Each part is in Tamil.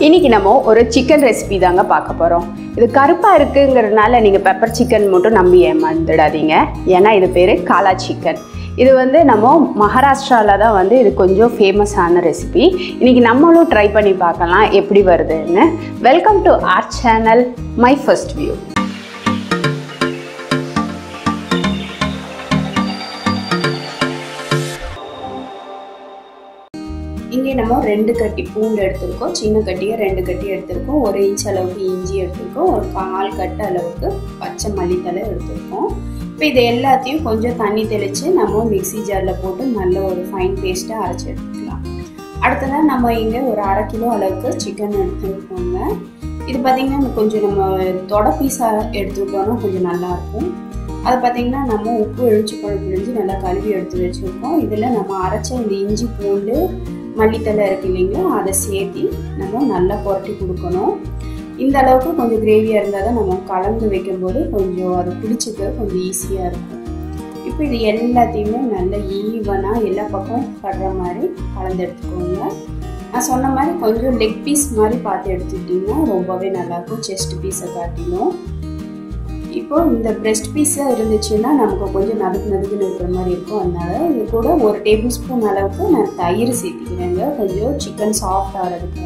இன்னைக்கு நம்ம ஒரு சிக்கன் ரெசிபி தாங்க பார்க்க போகிறோம் இது கருப்பாக இருக்குங்கிறதுனால நீங்கள் பெப்பர் சிக்கன் மட்டும் நம்பி ஏமாந்துடாதீங்க ஏன்னா இது பேர் காலா சிக்கன் இது வந்து நம்ம மகாராஷ்டிராவில் தான் வந்து இது கொஞ்சம் ஃபேமஸான ரெசிபி இன்னைக்கு நம்மளும் ட்ரை பண்ணி பார்க்கலாம் எப்படி வருதுன்னு welcome to our channel My First View இங்கே நம்ம ரெண்டு கட்டி பூண்டு எடுத்திருக்கோம் சின்ன கட்டியை ரெண்டு கட்டி எடுத்திருக்கோம் ஒரு இன்ச் அளவுக்கு இஞ்சி எடுத்திருக்கோம் ஒரு கால் கட்டு அளவுக்கு பச்சை மல்லித்தலை எடுத்திருக்கோம் இப்போ இது எல்லாத்தையும் கொஞ்சம் தண்ணி தெளித்து நம்ம மிக்சி ஜாரில் போட்டு நல்ல ஒரு ஃபைன் பேஸ்ட்டாக அரைச்சி எடுத்துக்கலாம் அடுத்ததாக நம்ம இங்கே ஒரு அரை கிலோ அளவுக்கு சிக்கன் எடுத்துருக்கோங்க இது பார்த்திங்கன்னா கொஞ்சம் நம்ம தொட பீஸாக எடுத்துக்கிட்டோன்னா கொஞ்சம் நல்லாயிருக்கும் அது பார்த்திங்கன்னா நம்ம உப்பு எழுச்சி பழம் பிழிஞ்சு நல்லா கழுவி எடுத்து வச்சுருக்கோம் இதில் நம்ம அரைச்ச இந்த இஞ்சி பூண்டு மல்லித்தலை இருக்கு இல்லைங்களா அதை சேர்த்தி நம்ம நல்லா புரட்டி கொடுக்கணும் இந்த அளவுக்கு கொஞ்சம் கிரேவியாக இருந்தால் தான் நம்ம கலந்து வைக்கும்போது கொஞ்சம் அது பிடிச்சிக்க கொஞ்சம் ஈஸியாக இருக்கும் இப்போ இது எல்லாத்தையுமே நல்லா ஈவனாக எல்லா பக்கம் படுற மாதிரி கலந்து எடுத்துக்கோங்க நான் சொன்ன மாதிரி கொஞ்சம் லெக் பீஸ் மாதிரி பார்த்து எடுத்துக்கிட்டிங்கன்னா ரொம்பவே நல்லாயிருக்கும் செஸ்ட் பீஸை காட்டிலும் இப்போ இந்த பிரெஸ்ட் பீஸாக இருந்துச்சுன்னா நமக்கு கொஞ்சம் நதுக்கு நதுக்குன்னு இருக்கிற மாதிரி இருக்கும் அதனால இது கூட ஒரு டேபிள் ஸ்பூன் அளவுக்கு நான் தயிர் சேர்த்திக்கிறேங்க கொஞ்சம் சிக்கன் சாஃப்ட் ஆகிறதுக்காக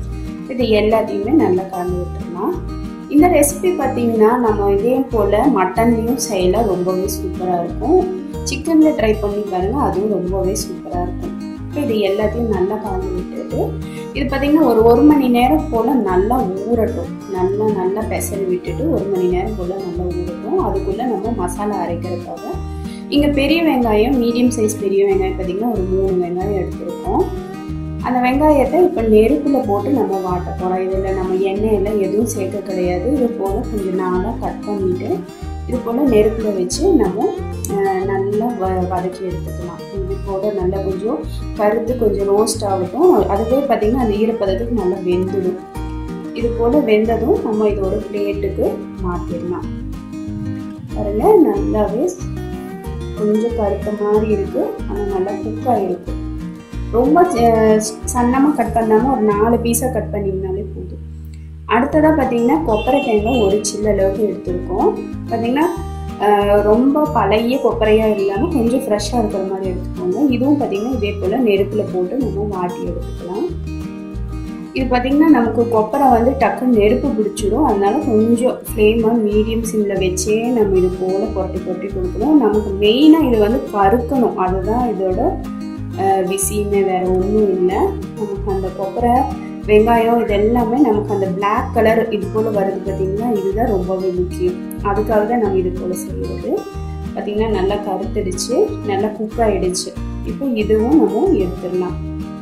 இது எல்லாத்தையுமே நல்லா கலந்து விட்டுடலாம் இந்த ரெசிபி பார்த்தீங்கன்னா நம்ம இதே போல் மட்டன்லேயும் செய்யலாம் ரொம்பவே சூப்பராக இருக்கும் சிக்கனில் ட்ரை பண்ணி பாருங்கள் அதுவும் ரொம்பவே சூப்பராக இருக்கும் இப்போ இது எல்லாத்தையும் நல்லா கலந்து விட்டுட்டு இது பார்த்திங்கன்னா ஒரு ஒரு மணி நேரம் போல் நல்லா ஊறட்டும் நல்லா நல்லா பெசரி விட்டுட்டு ஒரு மணி நேரம் போல் நல்லா ஊறட்டும் அதுக்குள்ளே நம்ம மசாலா அரைக்கிறதுக்காக இங்கே பெரிய வெங்காயம் மீடியம் சைஸ் பெரிய வெங்காயம் பார்த்திங்கன்னா ஒரு மூணு வெங்காயம் எடுத்துருக்கோம் அந்த வெங்காயத்தை இப்போ நெருப்பில் போட்டு நம்ம வாட்ட போகிறோம் இதில் நம்ம எண்ணெயெல்லாம் எதுவும் சேர்க்க கிடையாது இது போல் கொஞ்சம் நாளாக கட் பண்ணிவிட்டு இது போல் நெருப்பில் வச்சு நம்ம நல்லா வ வதக்கி எடுத்துக்கலாம் இது போல் நல்லா கொஞ்சம் கருத்து கொஞ்சம் ரோஸ்ட் ஆகட்டும் அதுவே பார்த்திங்கன்னா அந்த ஈரப்பதத்துக்கு நல்லா வெந்துடும் இது போல் வெந்ததும் நம்ம இது ஒரு பிளேட்டுக்கு மாற்றிடலாம் பாருங்க நல்லாவே கொஞ்சம் கருத்த மாதிரி இருக்குது ஆனால் நல்லா குக்காக இருக்குது ரொம்ப சன்னமாக கட் பண்ணாமல் ஒரு நாலு பீஸாக கட் பண்ணிங்கனாலே போதும் அடுத்ததாக பார்த்தீங்கன்னா கொப்பரை தேங்காய் ஒரு சில்ல அளவுக்கு எடுத்திருக்கோம் பார்த்தீங்கன்னா ரொம்ப பழைய கொப்பரையாக இல்லாமல் கொஞ்சம் ஃப்ரெஷ்ஷாக இருக்கிற மாதிரி எடுத்துக்கோங்க இதுவும் பார்த்திங்கன்னா இதே போல் நெருப்பில் போட்டு நம்ம வாட்டி எடுத்துக்கலாம் இது பார்த்திங்கன்னா நமக்கு கொப்பரை வந்து டக்குன்னு நெருப்பு பிடிச்சிடும் அதனால கொஞ்சம் ஃப்ளேமாக மீடியம் சிம்மில் வச்சே நம்ம இது போல் புரட்டி புரட்டி கொடுக்கணும் நமக்கு மெயினாக இது வந்து கருக்கணும் அதுதான் இதோட விசியுமே வேறு ஒன்றும் இல்லை நமக்கு அந்த கொப்பரை வெங்காயம் இது எல்லாமே நமக்கு அந்த பிளாக் கலர் இது போல் வருது பார்த்திங்கன்னா இதுதான் ரொம்பவே முக்கியம் அதுக்காக தான் நம்ம இது போல் செய்கிறது பார்த்திங்கன்னா நல்லா கருத்துடுச்சு நல்லா குக் ஆகிடுச்சு இப்போ இதுவும் நம்ம எடுத்துடலாம்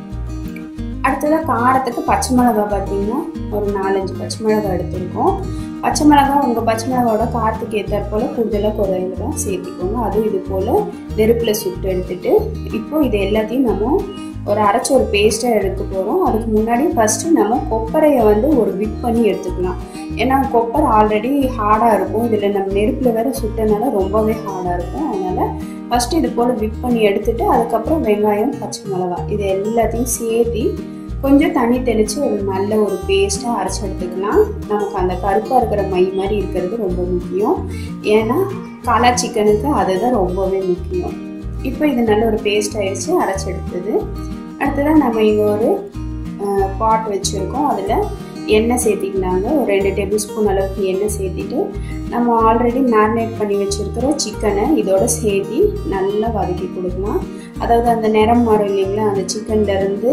அடுத்ததாக காரத்துக்கு பச்சை மிளகா பார்த்திங்கன்னா ஒரு நாலஞ்சு பச்சை மிளகா எடுத்துருக்கோம் பச்சை மிளகா உங்கள் பச்சை மிளகாவோட காரத்துக்கு ஏற்றாற் போல் கூடுதலாக குறையில சேர்த்திக்கோங்க அதுவும் இது போல் நெருப்பில் சுட்டு எடுத்துட்டு இப்போ இது எல்லாத்தையும் நம்ம ஒரு அரைச்ச ஒரு பேஸ்ட்டாக எடுக்க போகிறோம் அதுக்கு முன்னாடி ஃபஸ்ட்டு நம்ம கொப்பரையை வந்து ஒரு விட் பண்ணி எடுத்துக்கலாம் ஏன்னா கொப்பரை ஆல்ரெடி ஹார்டாக இருக்கும் இதில் நம்ம நெருப்பில் வேறு சுட்டனால ரொம்பவே ஹார்டாக இருக்கும் அதனால் ஃபஸ்ட்டு இது போல் விட் பண்ணி எடுத்துட்டு அதுக்கப்புறம் வெங்காயம் பச்சை மிளகா இது எல்லாத்தையும் சேர்த்தி கொஞ்சம் தண்ணி தெளித்து ஒரு நல்ல ஒரு பேஸ்ட்டாக அரைச்சி எடுத்துக்கலாம் நமக்கு அந்த கருப்பாக இருக்கிற மை மாதிரி இருக்கிறது ரொம்ப முக்கியம் ஏன்னா காலா சிக்கனுக்கு அதுதான் ரொம்பவே முக்கியம் இப்போ இது நல்ல ஒரு பேஸ்ட் ஆயிடுச்சு அரைச்சி எடுத்தது அடுத்ததாக நம்ம இங்கே ஒரு பாட் வச்சுருக்கோம் அதில் எண்ணெய் சேர்த்திக்கலாங்க ஒரு ரெண்டு டேபிள் ஸ்பூன் அளவுக்கு எண்ணெய் சேர்த்திட்டு நம்ம ஆல்ரெடி மேரினேட் பண்ணி வச்சுருக்கிற சிக்கனை இதோட சேர்த்தி நல்லா வதக்கி கொடுக்கலாம் அதாவது அந்த நிறம் மாறும் இல்லைங்களா அந்த சிக்கன்லேருந்து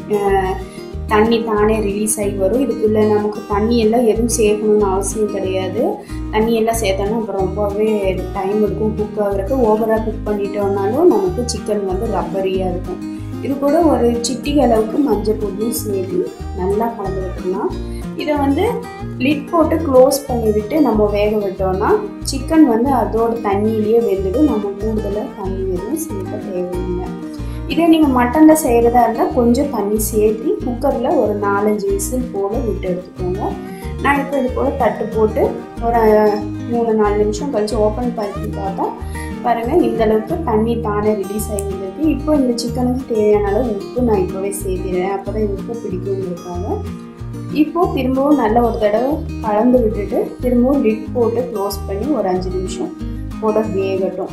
தண்ணி தானே ரிலீஸ் ஆகி வரும் இதுக்குள்ளே நமக்கு தண்ணி எல்லாம் எதுவும் சேர்க்கணும்னு அவசியம் கிடையாது தண்ணி எல்லாம் சேர்த்தோன்னா அப்புறம் ரொம்பவே டைம் எடுக்கும் குக் ஆகிறதுக்கு ஓவராக குக் பண்ணிட்டோம்னாலும் நமக்கு சிக்கன் வந்து ரப்பரியாக இருக்கும் இது கூட ஒரு சிட்டிகை அளவுக்கு மஞ்சள் பொடியும் சேர்த்து நல்லா கலந்து விட்டுடலாம் இதை வந்து லிட் போட்டு க்ளோஸ் பண்ணி விட்டு நம்ம வேக விட்டோம்னா சிக்கன் வந்து அதோட தண்ணியிலேயே வெந்துடும் நம்ம கூடுதலாக தண்ணி எதுவும் சேர்க்க தேவையில்லை இதே நீங்கள் மட்டனில் செய்கிறதா இருந்தால் கொஞ்சம் தண்ணி சேர்த்து குக்கரில் ஒரு நாலஞ்சு விசில் போல் விட்டு எடுத்துக்கோங்க நான் இப்போ இது போல் தட்டு போட்டு ஒரு மூணு நாலு நிமிஷம் கழித்து ஓப்பன் பண்ணி பார்த்தா பாருங்கள் இந்த அளவுக்கு தண்ணி தானே ரிலீஸ் ஆகி வந்திருக்கு இப்போ இந்த சிக்கனுக்கு தேவையான அளவு உப்பு நான் இப்போவே சேர்த்திடுறேன் அப்போ தான் உப்பு பிடிக்குங்கிறதுக்காக இப்போ திரும்பவும் நல்ல ஒரு தடவை கலந்து விட்டுட்டு திரும்பவும் லிட் போட்டு க்ளோஸ் பண்ணி ஒரு அஞ்சு நிமிஷம் போட வேகட்டும்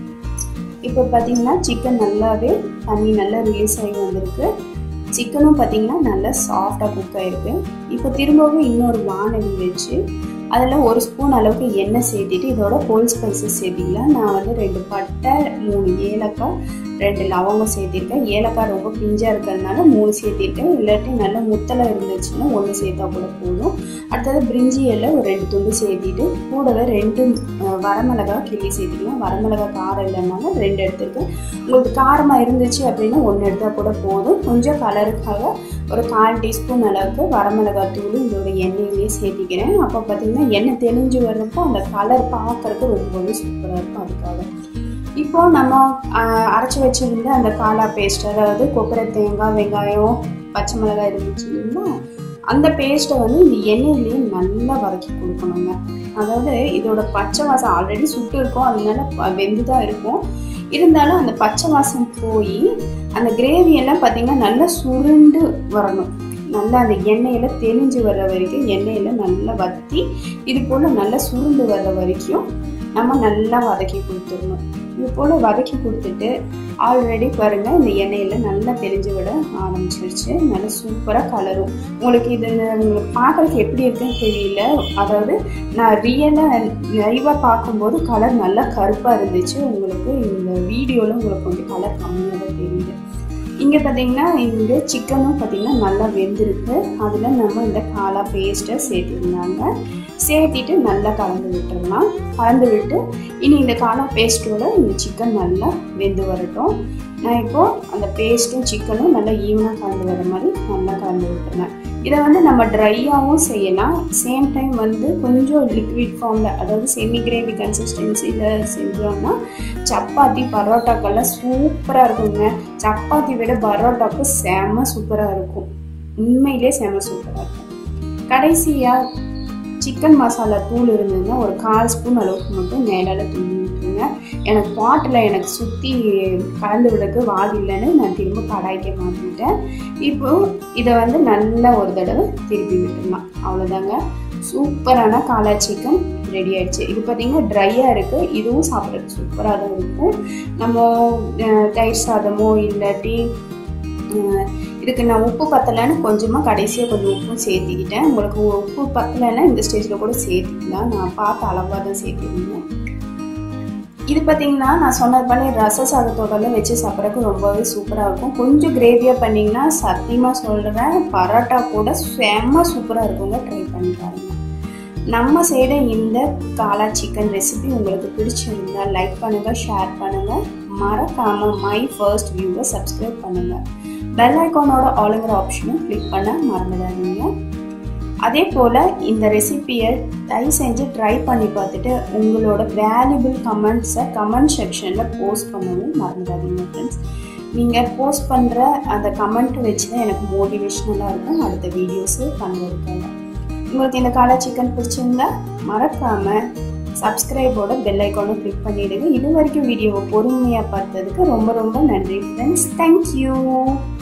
இப்போ பார்த்தீங்கன்னா சிக்கன் நல்லாவே தண்ணி நல்லா ரிலீஸ் ஆகி வந்திருக்கு சிக்கனும் பார்த்தீங்கன்னா நல்லா சாஃப்டாக குக் ஆகிருக்கு இப்போ திரும்பவும் இன்னொரு வானொலி வச்சு அதில் ஒரு ஸ்பூன் அளவுக்கு எண்ணெய் சேர்த்திட்டு இதோட ஹோல் ஸ்பைசஸ் சேர்த்திக்கலாம் நான் வந்து ரெண்டு பட்டை மூணு ஏலக்காய் ரெண்டு லவங்கம் சேர்த்திருக்கேன் ஏலக்காய் ரொம்ப பிஞ்சாக இருக்கிறதுனால மூணு சேர்த்திருக்கேன் இல்லாட்டி நல்லா முத்தலை இருந்துச்சுன்னா ஒன்று சேர்த்தா கூட போதும் அடுத்தது பிரிஞ்சி இலை ஒரு ரெண்டு துண்டு சேர்த்திட்டு கூடவே ரெண்டு வரமிளகா கிள்ளி சேர்த்திக்கலாம் வரமிளகா காரம் இல்லைனால ரெண்டு எடுத்துருக்கேன் உங்களுக்கு காரமாக இருந்துச்சு அப்படின்னா ஒன்று எடுத்தால் கூட போதும் கொஞ்சம் கலருக்காக ஒரு கால் டீஸ்பூன் அளவுக்கு வரமிளகாய் தூள் இதோட எண்ணெயிலேயே சேர்த்திக்கிறேன் அப்போ பார்த்தீங்கன்னா எண்ணெய் தெளிஞ்சு வர்றப்போ அந்த கலர் பார்க்குறதுக்கு ரொம்பவே சூப்பராக இருக்கும் அதுக்காக இப்போ நம்ம அரைச்சி வச்சிருந்த அந்த காலா பேஸ்ட் அதாவது கொப்பரை தேங்காய் வெங்காயம் பச்சை மிளகாய் இருந்துச்சு இல்லைங்களா அந்த பேஸ்ட்டை வந்து இந்த எண்ணெயிலேயே நல்லா வதக்கி கொடுக்கணுங்க அதாவது இதோட பச்சை வாசம் ஆல்ரெடி சுட்டு இருக்கும் அதனால வெந்து தான் இருக்கும் இருந்தாலும் அந்த பச்சை வாசம் போய் அந்த கிரேவி எல்லாம் பார்த்தீங்கன்னா நல்லா சுருண்டு வரணும் நல்லா அந்த எண்ணெயில் தெளிஞ்சு வர்ற வரைக்கும் எண்ணெயில் நல்லா வற்றி இது போல் நல்லா சுருண்டு வர்ற வரைக்கும் நம்ம நல்லா வதக்கி கொடுத்துடணும் இது போல் வதக்கி கொடுத்துட்டு ஆல்ரெடி பாருங்கள் இந்த எண்ணெயில் நல்லா தெளிஞ்சு விட ஆரம்பிச்சிருச்சு நல்லா சூப்பராக கலரும் உங்களுக்கு இது உங்களுக்கு பார்க்குறதுக்கு எப்படி இருக்குன்னு தெரியல அதாவது நான் ரியலாக லைவாக பார்க்கும்போது கலர் நல்லா கருப்பாக இருந்துச்சு உங்களுக்கு இந்த வீடியோவில் உங்களுக்கு கொஞ்சம் கலர் கம்மியாக தான் தெரியுது இங்கே பார்த்தீங்கன்னா இங்கே சிக்கனும் பார்த்தீங்கன்னா நல்லா வெந்திருக்கு அதில் நம்ம இந்த காலா பேஸ்ட்டை சேர்த்துருந்தாங்க சேர்த்திட்டு நல்லா கலந்து விட்டுடலாம் கலந்து விட்டு இனி இந்த காலா பேஸ்ட்டோட இந்த சிக்கன் நல்லா வெந்து வரட்டும் நான் இப்போது அந்த பேஸ்ட்டும் சிக்கனும் நல்லா ஈவனாக கலந்து வர மாதிரி நல்லா கலந்து விட்டுறேன் இதை வந்து நம்ம ட்ரையாகவும் செய்யலாம் சேம் டைம் வந்து கொஞ்சம் லிக்விட் ஃபார்மில் அதாவது செமி கிரேவி கன்சிஸ்டன்சியில் செஞ்சோம்னா சப்பாத்தி பரோட்டாக்கெல்லாம் சூப்பராக இருக்குங்க சப்பாத்தி விட பரோட்டாக்கு செம சூப்பராக இருக்கும் உண்மையிலே செம சூப்பராக இருக்கும் கடைசியாக சிக்கன் மசாலா தூள் இருந்ததுன்னா ஒரு கால் ஸ்பூன் அளவுக்கு மட்டும் மேலால் தூள் விட்டுருங்க எனக்கு பாட்டில் எனக்கு சுற்றி கலந்து விடக்கு வாது இல்லைன்னு நான் திரும்ப கடாய்க்க மாற்றிட்டேன் இப்போ இதை வந்து நல்லா ஒரு தடவை திருப்பி விட்டுடலாம் அவ்வளோதாங்க சூப்பரான காலா சிக்கன் ரெடி ஆயிடுச்சு இது பார்த்திங்கன்னா ட்ரையாக இருக்குது இதுவும் சாப்பிட்றதுக்கு சூப்பராக தான் இருக்கும் நம்ம தயிர் சாதமோ இல்லாட்டி இதுக்கு நான் உப்பு பத்தலைன்னு கொஞ்சமாக கடைசியாக கொஞ்சம் உப்பும் சேர்த்திக்கிட்டேன் உங்களுக்கு உப்பு பத்தலைன்னா இந்த ஸ்டேஜில் கூட சேர்த்திக்கலாம் நான் பார்த்து அளவாக தான் சேர்த்திருந்தேன் இது பார்த்தீங்கன்னா நான் சொன்னது பண்ணி ரச சாதத்தோடலாம் வச்சு சாப்பிட்றதுக்கு ரொம்பவே சூப்பராக இருக்கும் கொஞ்சம் கிரேவியாக பண்ணிங்கன்னா சத்தியமாக சொல்கிறேன் பரோட்டா கூட செம்ம சூப்பராக இருக்குங்க ட்ரை பண்ணி பாருங்க நம்ம செய்கிற இந்த காலா சிக்கன் ரெசிபி உங்களுக்கு பிடிச்சிருந்தா லைக் பண்ணுங்கள் ஷேர் பண்ணுங்கள் மறக்காமல் மை ஃபர்ஸ்ட் வியூவை சப்ஸ்கிரைப் பண்ணுங்கள் பெல் ஐக்கானோட ஆளுங்கிற ஆப்ஷனும் கிளிக் பண்ண மறந்துடாதீங்க அதே போல் இந்த ரெசிப்பியை தயவு செஞ்சு ட்ரை பண்ணி பார்த்துட்டு உங்களோட வேல்யூபிள் கமெண்ட்ஸை கமெண்ட் செக்ஷனில் போஸ்ட் பண்ணவும் மறந்துடாதீங்க ஃப்ரெண்ட்ஸ் நீங்கள் போஸ்ட் பண்ணுற அந்த கமெண்ட் வச்சு தான் எனக்கு மோட்டிவேஷ்னலாக இருக்கும் அடுத்த வீடியோஸு பண்ணுறதுக்காக உங்களுக்கு இந்த காலை சிக்கன் பிடிச்சிருந்தா மறக்காமல் சப்ஸ்கிரைபோட பெல் ஐக்கானும் கிளிக் பண்ணிவிடுங்க இது வரைக்கும் வீடியோவை பொறுமையாக பார்த்ததுக்கு ரொம்ப ரொம்ப நன்றி ஃப்ரெண்ட்ஸ் தேங்க்யூ